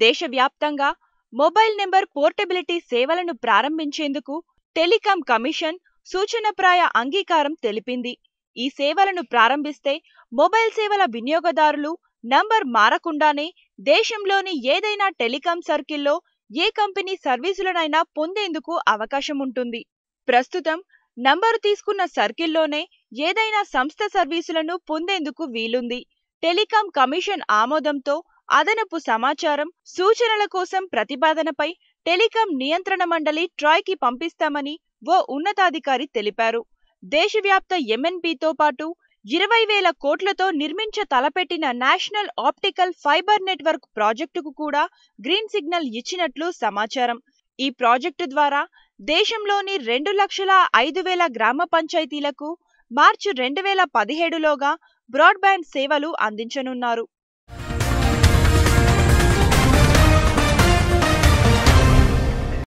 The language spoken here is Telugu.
దేశవ్యాప్తంగా మొబైల్ నెంబర్ పోర్టబిలిటీ సేవలను ప్రారంభించేందుకు టెలికాం కమిషన్ సూచనప్రాయ అంగీకారం తెలిపింది ఈ సేవలను ప్రారంభిస్తే మొబైల్ సేవల వినియోగదారులు నంబర్ మారకుండానే దేశంలోని ఏదైనా టెలికాం సర్కిల్లో ఏ కంపెనీ సర్వీసులనైనా పొందేందుకు అవకాశం ఉంటుంది ప్రస్తుతం నంబరు తీసుకున్న సర్కిల్లోనే ఏదైనా సంస్థ సర్వీసులను పొందేందుకు వీలుంది టెలికాం కమిషన్ ఆమోదంతో అదనపు సమాచారం సూచనల కోసం ప్రతిపాదనపై టెలికాం నియంత్రణ మండలి ట్రాయ్కి పంపిస్తామని ఓ ఉన్నతాధికారి తెలిపారు దేశవ్యాప్త ఎంఎన్పితో పాటు ఇరవై వేల కోట్లతో నిర్మించ తలపెట్టిన నేషనల్ ఆప్టికల్ ఫైబర్ నెట్వర్క్ ప్రాజెక్టుకు కూడా గ్రీన్ సిగ్నల్ ఇచ్చినట్లు సమాచారం ఈ ప్రాజెక్టు ద్వారా దేశంలోని రెండు లక్షల ఐదు వేల గ్రామ పంచాయతీలకు మార్చి రెండు వేల పదిహేడులోగా బ్రాడ్బ్యాండ్ సేవలు అందించనున్నారు